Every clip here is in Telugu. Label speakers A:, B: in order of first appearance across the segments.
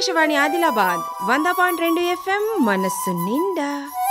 A: ఆకాశవాణి ఆదిలాబాద్ వంద పాయింట్ రెండు ఎఫ్ఎం మనస్సు నిండా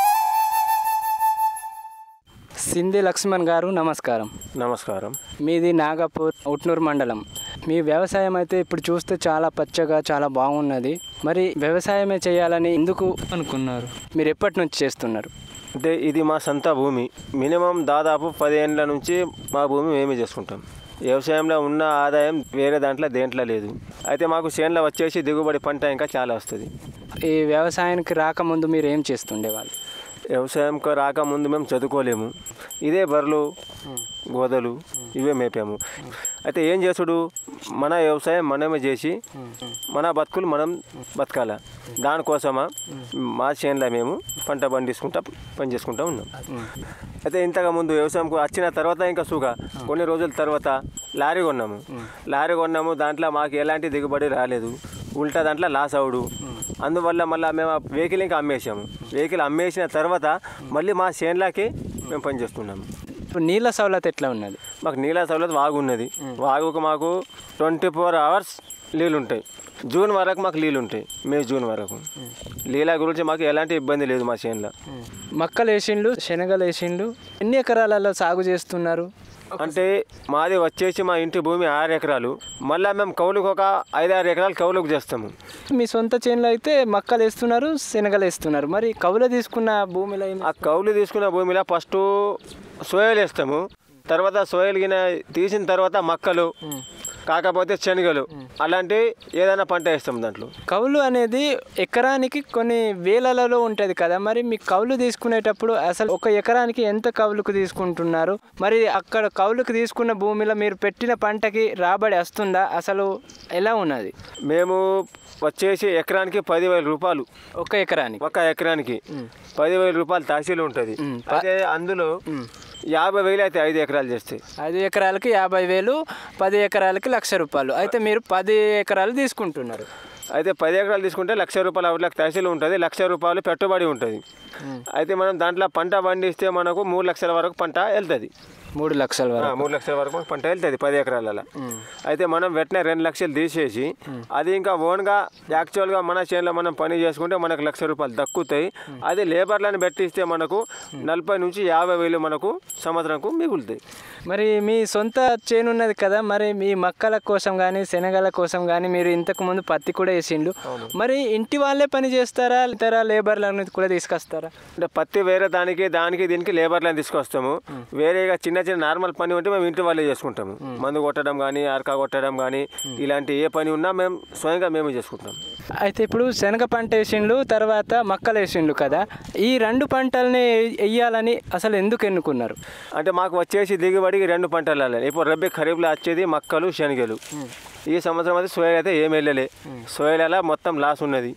B: సింధి లక్ష్మణ్ గారు నమస్కారం
C: నమస్కారం
B: మీది నాగపూర్ ఉట్నూరు మండలం మీ వ్యవసాయం అయితే ఇప్పుడు చూస్తే చాలా పచ్చగా చాలా బాగున్నది మరి వ్యవసాయమే చేయాలని ఎందుకు అనుకున్నారు మీరు ఎప్పటి నుంచి చేస్తున్నారు
C: అంటే ఇది మా సొంత భూమి మినిమం దాదాపు పదిహేనుల నుంచి మా భూమి మేమే చేసుకుంటాం వ్యవసాయంలో ఉన్న ఆదాయం వేరే దాంట్లో దేంట్లో లేదు అయితే మాకు చేనులో వచ్చేసి దిగుబడి పంట ఇంకా చాలా వస్తుంది
B: ఈ వ్యవసాయానికి రాకముందు మీరు ఏం చేస్తుండేవాళ్ళు
C: వ్యవసాయంకు రాకముందు మేము చదువుకోలేము ఇదే బర్రెలు గోదలు ఇవే మేపాము అయితే ఏం చేసుడు మన వ్యవసాయం మనమే చేసి మన బతుకులు మనం బతకాల దానికోసమా మా చేనులో మేము పంట పండించుకుంటా పని చేసుకుంటా ఉన్నాం అయితే ఇంతగా ముందు వ్యవసాయంకు వచ్చిన తర్వాత ఇంకా సుగా కొన్ని రోజుల తర్వాత లారీ కొన్నాము లారీ కొన్నాము దాంట్లో మాకు ఎలాంటి దిగుబడి రాలేదు ఉల్టా దాంట్లో లాస్ అవుడు అందువల్ల మళ్ళీ మేము ఆ వెహికల్ ఇంకా అమ్మేసాము వెహికల్ అమ్మేసిన తర్వాత మళ్ళీ మా చేనులకి మేము పని చేస్తున్నాము
B: ఇప్పుడు నీళ్ళ సౌలత ఎట్లా ఉన్నది
C: మాకు నీళ్ళ సౌలత్ వాగు ఉన్నది వాగుకు మాకు ట్వంటీ ఫోర్ అవర్స్ నీళ్ళు ఉంటాయి జూన్ వరకు మాకు నీళ్ళు ఉంటాయి మే జూన్ వరకు నీళ్ళ గురించి మాకు ఎలాంటి ఇబ్బంది లేదు మా చేనులో
B: మక్కలు వేసిండ్లు శనగలు వేసిండ్లు ఎన్ని ఎకరాలలో సాగు చేస్తున్నారు
C: అంటే మాది వచ్చేసి మా ఇంటి భూమి ఆరు ఎకరాలు మళ్ళీ మేము కౌలుకు ఒక ఐదు ఆరు ఎకరాలు కౌలుకు చేస్తాము
B: మీ సొంత చేనులో అయితే మక్కలు వేస్తున్నారు శనగలు వేస్తున్నారు మరి కవులు తీసుకున్న భూమిలో ఏం-
C: ఆ కౌలు తీసుకున్న భూమిలో ఫస్ట్ సోయలు వేస్తాము తర్వాత సోయలు గిన తీసిన తర్వాత మక్కలు కాకపోతే శనగలు అలాంటి ఏదైనా పంట వేస్తాం దాంట్లో
B: కౌలు అనేది ఎకరానికి కొన్ని వేలలలో ఉంటుంది కదా మరి మీ కౌలు తీసుకునేటప్పుడు అసలు ఒక ఎకరానికి ఎంత కౌలుకు తీసుకుంటున్నారు మరి అక్కడ కౌలుకు తీసుకున్న భూమిలో మీరు పెట్టిన పంటకి రాబడి వస్తుందా అసలు ఎలా ఉన్నది
C: మేము వచ్చేసి ఎకరానికి పదివేల రూపాయలు
B: ఒక ఎకరానికి
C: ఒక ఎకరానికి పదివేల రూపాయలు తహసీలు ఉంటుంది
B: మ్.
C: అదే అందులో యాభై వేలు అయితే ఐదు ఎకరాలు చేస్తాయి
B: ఐదు ఎకరాలకి యాభై వేలు పది ఎకరాలకి లక్ష రూపాయలు అయితే మీరు పది ఎకరాలు తీసుకుంటున్నారు
C: అయితే పది ఎకరాలు తీసుకుంటే లక్ష రూపాయలు అవుట్లకు తహసీలు ఉంటుంది లక్ష రూపాయలు పెట్టుబడి ఉంటుంది అయితే మనం దాంట్లో పంట పండిస్తే మనకు మూడు లక్షల వరకు పంట వెళ్తుంది
B: మూడు లక్షల
C: ఆ,
B: వరకు
C: మూడు లక్షల వరకు పంట వెళ్తుంది పది ఎకరాలలో అయితే మనం వెంటనే రెండు లక్షలు తీసేసి అది ఇంకా ఓన్గా యాక్చువల్గా మన చేనులో మనం పని చేసుకుంటే మనకు లక్ష రూపాయలు దక్కుతాయి అది లేబర్లను పెట్టిస్తే మనకు నలభై నుంచి యాభై వేలు మనకు సంవత్సరంకు మిగులుతాయి
B: మరి మీ సొంత చేను ఉన్నది కదా మరి మీ మక్కల కోసం కానీ శనగల కోసం కానీ మీరు ఇంతకు ముందు పత్తి కూడా వేసిండు మరి ఇంటి వాళ్ళే పని చేస్తారా ఇతర లేబర్లను కూడా తీసుకొస్తారా
C: అంటే పత్తి వేరే దానికి దానికి దీనికి లేబర్లను తీసుకొస్తాము వేరేగా చిన్న చిన్న నార్మల్ పని ఉంటే మేము ఇంటి వాళ్ళే చేసుకుంటాము మందు కొట్టడం కానీ అరక కొట్టడం కానీ ఇలాంటి ఏ పని ఉన్నా మేము స్వయంగా మేము చేసుకుంటాం
B: అయితే ఇప్పుడు శనగ పంట వేసిండ్లు తర్వాత మక్కలు వేసిండ్లు కదా ఈ రెండు పంటల్ని వేయాలని అసలు ఎందుకు ఎన్నుకున్నారు
C: అంటే మాకు వచ్చేసి దిగుబడికి రెండు పంటలు వెళ్ళాలి ఇప్పుడు రబ్బీ ఖరీఫ్లో వచ్చేది మక్కలు శనగలు ఈ సంవత్సరం అయితే సోయలు అయితే ఏం వెళ్ళలే సోయల మొత్తం లాస్ ఉన్నది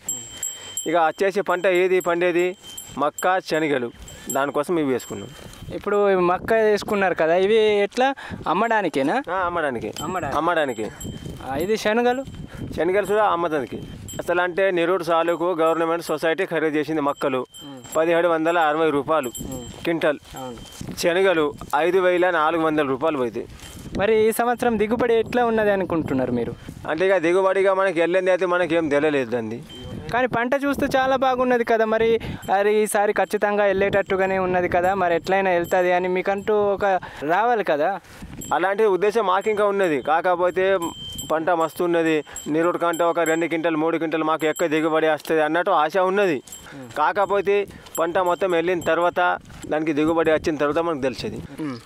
C: ఇక వచ్చేసి పంట ఏది పండేది మక్క శనగలు దానికోసం ఇవి వేసుకున్నాం
B: ఇప్పుడు ఈ మక్క వేసుకున్నారు కదా ఇవి ఎట్లా అమ్మడానికేనా
C: ఆ, అమ్మడానికి
B: అమ్మడానికి.
C: అమ్మడానికి
B: ఆ, ఇది శనగలు
C: శనగలు కూడా అమ్మడానికి అసలు అంటే నిరుడు సాలుకు గవర్నమెంట్ సొసైటీ ఖరీదు చేసింది మక్కలు పదిహేడు వందల అరవై రూపాయలు క్వింటల్
B: అవును
C: శనగలు ఐదు వేల నాలుగు వందల రూపాయలు పోతాయి
B: మరి ఈ సంవత్సరం దిగుబడి ఎట్లా ఉన్నది అనుకుంటున్నారు మీరు
C: అంటే ఇక దిగుబడిగా మనకి వెళ్ళింది అయితే మనకి ఏం తెలియలేదు అండి
B: కానీ పంట చూస్తే చాలా బాగున్నది కదా మరి అది ఈసారి ఖచ్చితంగా వెళ్ళేటట్టుగానే ఉన్నది కదా మరి ఎట్లయినా వెళ్తుంది అని మీకంటూ ఒక రావాలి కదా
C: అలాంటి ఉద్దేశం మాకు ఇంకా ఉన్నది కాకపోతే పంట మస్తు ఉన్నది నిరుడు కంటే ఒక రెండు క్వింటల్ మూడు క్వింటల్ మాకు ఎక్కువ దిగుబడి వస్తుంది అన్నట్టు ఆశ ఉన్నది కాకపోతే పంట మొత్తం వెళ్ళిన తర్వాత దానికి దిగుబడి వచ్చిన తర్వాత మనకు తెలిసేది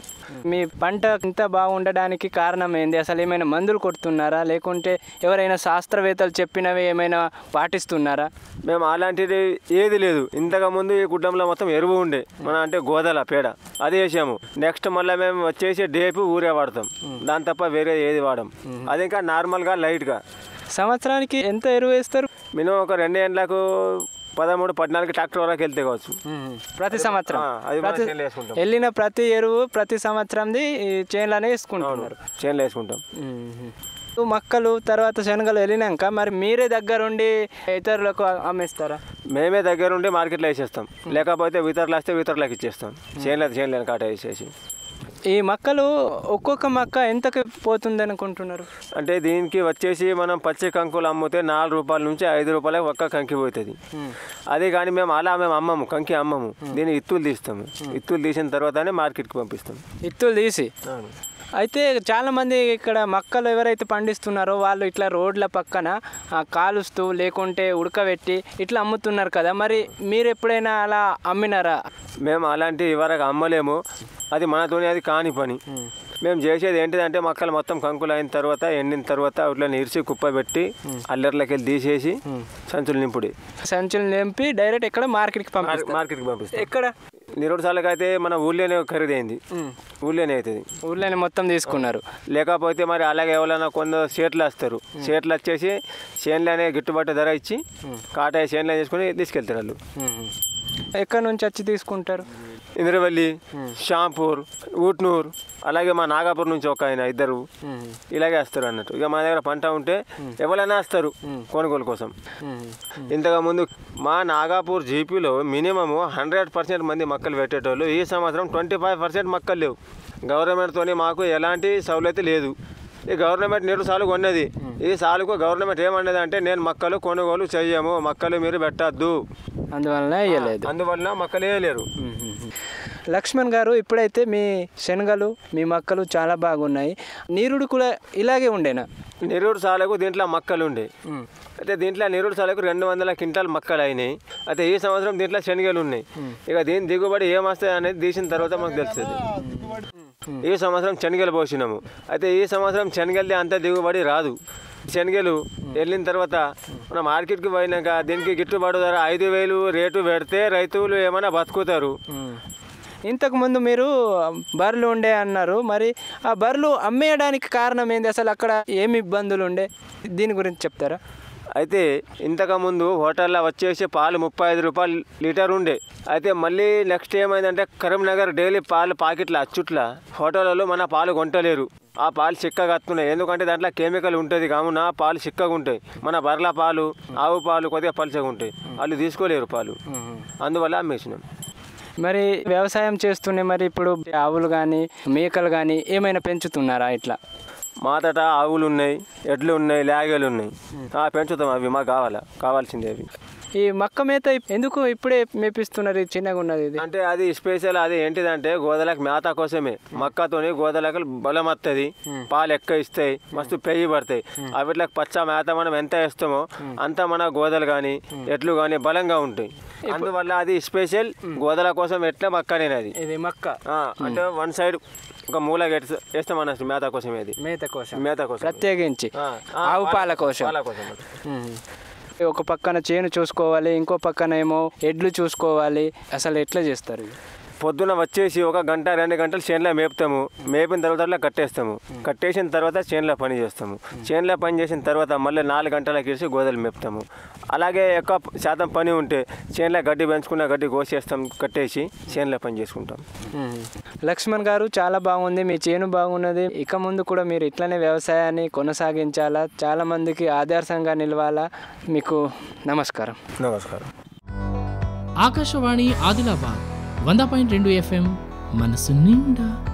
B: మీ పంట ఇంత బాగుండడానికి కారణం ఏంది అసలు ఏమైనా మందులు కొడుతున్నారా లేకుంటే ఎవరైనా శాస్త్రవేత్తలు చెప్పినవి ఏమైనా పాటిస్తున్నారా
C: మేము అలాంటిది ఏది లేదు ఇంతకు ముందు ఈ గుడ్డంలో మొత్తం ఎరువు ఉండే మన అంటే గోదల పేడ అది వేసాము నెక్స్ట్ మళ్ళీ మేము వచ్చేసి డేపు ఊరే వాడతాం దాని తప్ప వేరే ఏది వాడం అది ఇంకా నార్మల్గా లైట్గా
B: సంవత్సరానికి ఎంత ఎరువు వేస్తారు
C: మినిమం ఒక రెండు ఏండ్లకు పదమూడు పద్నాలుగు ట్రాక్టర్ వరకు వెళ్తే కావచ్చు
B: ప్రతి సంవత్సరం
C: ఆ, అది మన
B: ప్రతి
C: చేనులో వేసుకుంటాం.
B: వెళ్ళిన ప్రతి ఎరువు ప్రతి సంవత్సరంది ఈ చేనులోనే వేసుకుంటున్నారు
C: చేనులో వేసుకుంటాం
B: మ్మ్. మక్కలు తర్వాత శనగలు వెళ్ళినాక మరి మీరే దగ్గరుండి ఇతరులకు అమ్మేస్తారా
C: మేమే దగ్గర ఉండి మార్కెట్లో వేసేస్తాం లేకపోతే వితర్లు వస్తే వితర్లకు ఇచ్చేస్తాం చేనులో చేనులో కాట వేసేసి
B: ఈ మక్కలు ఒక్కొక్క మక్క ఎంతకి పోతుంది అనుకుంటున్నారు
C: అంటే దీనికి వచ్చేసి మనం పచ్చి కంకులు అమ్మితే నాలుగు రూపాయల నుంచి ఐదు రూపాయలకు ఒక్క కంకి పోతుంది అదే కానీ మేము అలా మేము అమ్మము కంకి అమ్మము దీన్ని ఇత్తులు తీస్తాము ఇత్తులు తీసిన తర్వాతనే మార్కెట్కి పంపిస్తాం
B: ఇత్తులు తీసి అయితే చాలా మంది ఇక్కడ మక్కలు ఎవరైతే పండిస్తున్నారో వాళ్ళు ఇట్లా రోడ్ల పక్కన ఆ, కాలుస్తూ లేకుంటే ఉడకబెట్టి ఇట్లా అమ్ముతున్నారు కదా మరి మీరు ఎప్పుడైనా అలా అమ్మినారా
C: మేము అలాంటి ఇవరకు అమ్మలేము అది మనతోనే అది కాని పని మేము చేసేది ఏంటిదంటే మొక్కలు మొత్తం కంకులు అయిన తర్వాత ఎండిన తర్వాత ఇట్లా ఇరిచి కుప్ప పెట్టి అల్లర్లకి వెళ్ళి తీసేసి సంచులు నింపుడి
B: సంచులు నింపి డైరెక్ట్ ఇక్కడ మార్కెట్కి పంపిస్తారు
C: మార్కెట్కి పంపిస్తాం
B: ఎక్కడ
C: నిరుడు సార్లకి అయితే మన ఊళ్ళోనే ఖరీదైంది ఊళ్ళోనే అవుతుంది
B: ఊళ్ళోనే మొత్తం తీసుకున్నారు
C: లేకపోతే మరి అలాగే ఎవరైనా కొందరు చేట్లు వస్తారు చేట్లు వచ్చేసి చేనులోనే గిట్టుబాటు ధర ఇచ్చి కాటాయి చేనులో చేసుకుని తీసుకెళ్తారు వాళ్ళు
B: ఎక్కడ నుంచి వచ్చి తీసుకుంటారు
C: ఇంద్రవల్లి షాంపూర్ ఊట్నూర్ అలాగే మా నాగాపూర్ నుంచి ఒక ఆయన ఇద్దరు ఇలాగే వస్తారు అన్నట్టు ఇక మా దగ్గర పంట ఉంటే ఎవరైనా వస్తారు కొనుగోలు కోసం ఇంతకు ముందు మా నాగాపూర్ జీపీలో మినిమం హండ్రెడ్ పర్సెంట్ మంది మొక్కలు పెట్టేటోళ్ళు ఈ సంవత్సరం ట్వంటీ ఫైవ్ పర్సెంట్ మొక్కలు లేవు గవర్నమెంట్తోని మాకు ఎలాంటి సౌలతి లేదు ఈ గవర్నమెంట్ నీరు సాలు కొన్నది ఈ సాలుకు గవర్నమెంట్ ఏమన్నది అంటే నేను మొక్కలు కొనుగోలు చెయ్యము మొక్కలు మీరు పెట్టద్దు
B: అందువలన వేయలేదు
C: అందువలన మొక్కలు వేయలేరు
B: లక్ష్మణ్ గారు ఇప్పుడైతే మీ శనగలు మీ మక్కలు చాలా బాగున్నాయి నీరుడు కూడా ఇలాగే ఉండేనా
C: నిరుడు సాలకు దీంట్లో మక్కలు ఉండే అయితే దీంట్లో నిరుడు సాలకు రెండు వందల క్వింటాల్ మక్కలు అయినాయి అయితే ఈ సంవత్సరం దీంట్లో శనగలు ఉన్నాయి ఇక దీని దిగుబడి ఏమొస్తాయి అనేది తీసిన తర్వాత మనకు తెలుస్తుంది ఈ సంవత్సరం శనగలు పోసినాము అయితే ఈ సంవత్సరం శనగలది అంత దిగుబడి రాదు శనగలు వెళ్ళిన తర్వాత మన మార్కెట్కి పోయినాక దీనికి గిట్టుబాటు ధర ఐదు వేలు రేటు పెడితే రైతులు ఏమైనా బతుకుతారు
B: ఇంతకు ముందు మీరు బర్రెలు ఉండే అన్నారు మరి ఆ బర్రెలు అమ్మేయడానికి కారణం ఏంది అసలు అక్కడ ఏమి ఇబ్బందులు ఉండే దీని గురించి చెప్తారా
C: అయితే ఇంతకుముందు హోటల్లో వచ్చేసి పాలు ముప్పై ఐదు రూపాయలు లీటర్ ఉండే అయితే మళ్ళీ నెక్స్ట్ ఏమైందంటే కరీంనగర్ డైలీ పాలు పాకెట్ల అచ్చుట్ల హోటళ్ళలో మన పాలు కొంటలేరు ఆ పాలు చిక్కగా వస్తున్నాయి ఎందుకంటే దాంట్లో కెమికల్ ఉంటుంది కావున పాలు చిక్కగా ఉంటాయి మన బర్ల పాలు ఆవు పాలు కొద్దిగా పలుచగా ఉంటాయి వాళ్ళు తీసుకోలేరు పాలు అందువల్ల అమ్మేసినాం
B: మరి వ్యవసాయం చేస్తూనే మరి ఇప్పుడు ఆవులు కానీ మేకలు కానీ ఏమైనా పెంచుతున్నారా ఇట్లా
C: మాతట ఆవులు ఉన్నాయి ఎడ్లు ఉన్నాయి లేగలు ఉన్నాయి ఆ, పెంచుతాం అవి మాకు కావాలా కావాల్సిందే అవి
B: ఈ మక్క మేత ఎందుకు ఇప్పుడే మేపిస్తున్నారు ఇది చిన్నగా ఉన్నది ఇది
C: అంటే అది స్పెషల్ అది ఏంటిదంటే గోదలకు మేత కోసమే మక్కతోని గోదలకు బలం వస్తుంది పాలు ఎక్కువ ఇస్తాయి మస్తు పెయ్యి పడతాయి అవిట్లకు పచ్చ మేత మనం ఎంత వేస్తామో అంత మన గోదలు కానీ ఎట్లు కానీ బలంగా ఉంటాయి అందువల్ల అది స్పెషల్ గోదల కోసం ఎట్లా మక్కనేది అది
B: ఇది మక్క
C: ఆ, అంటే వన్ సైడ్ ఒక మూల వేస్తాం అన్నట్టు మేత కోసం అది
B: మేత కోసం
C: మేత కోసం
B: ప్రత్యేకించి
C: ఆ, ఆ,
B: ఆవు పాల కోసం
C: పాల కోసం
B: మ్మ్. ఒక పక్కన చేను చూసుకోవాలి ఇంకో పక్కన ఏమో ఎడ్లు చూసుకోవాలి అసలు ఎట్లా చేస్తారు ఇది?
C: పొద్దున వచ్చేసి ఒక గంట రెండు గంటలు చేనులో మేపుతాము మేపిన తర్వాత అట్లా కట్టేస్తాము కట్టేసిన తర్వాత చేనులో పని చేస్తాము చేనులో పని చేసిన తర్వాత మళ్ళీ నాలుగు గంటలకు ఇడిసి గోదలు మేపుతాము అలాగే ఎక్కువ శాతం పని ఉంటే చేనులో గడ్డి పెంచుకున్న గడ్డి కోసేస్తాం కట్టేసి చేనులో పని చేసుకుంటాం
B: లక్ష్మణ్ గారు చాలా బాగుంది మీ చేను బాగున్నది ఇక ముందు కూడా మీరు ఇట్లనే వ్యవసాయాన్ని కొనసాగించాలా చాలా మందికి ఆదర్శంగా నిలవాలా మీకు నమస్కారం
C: నమస్కారం
D: ఆకాశవాణి ఆదిలాబాద్ వంద పాయింట్ రెండు ఎఫ్ఎం మనసు నిండా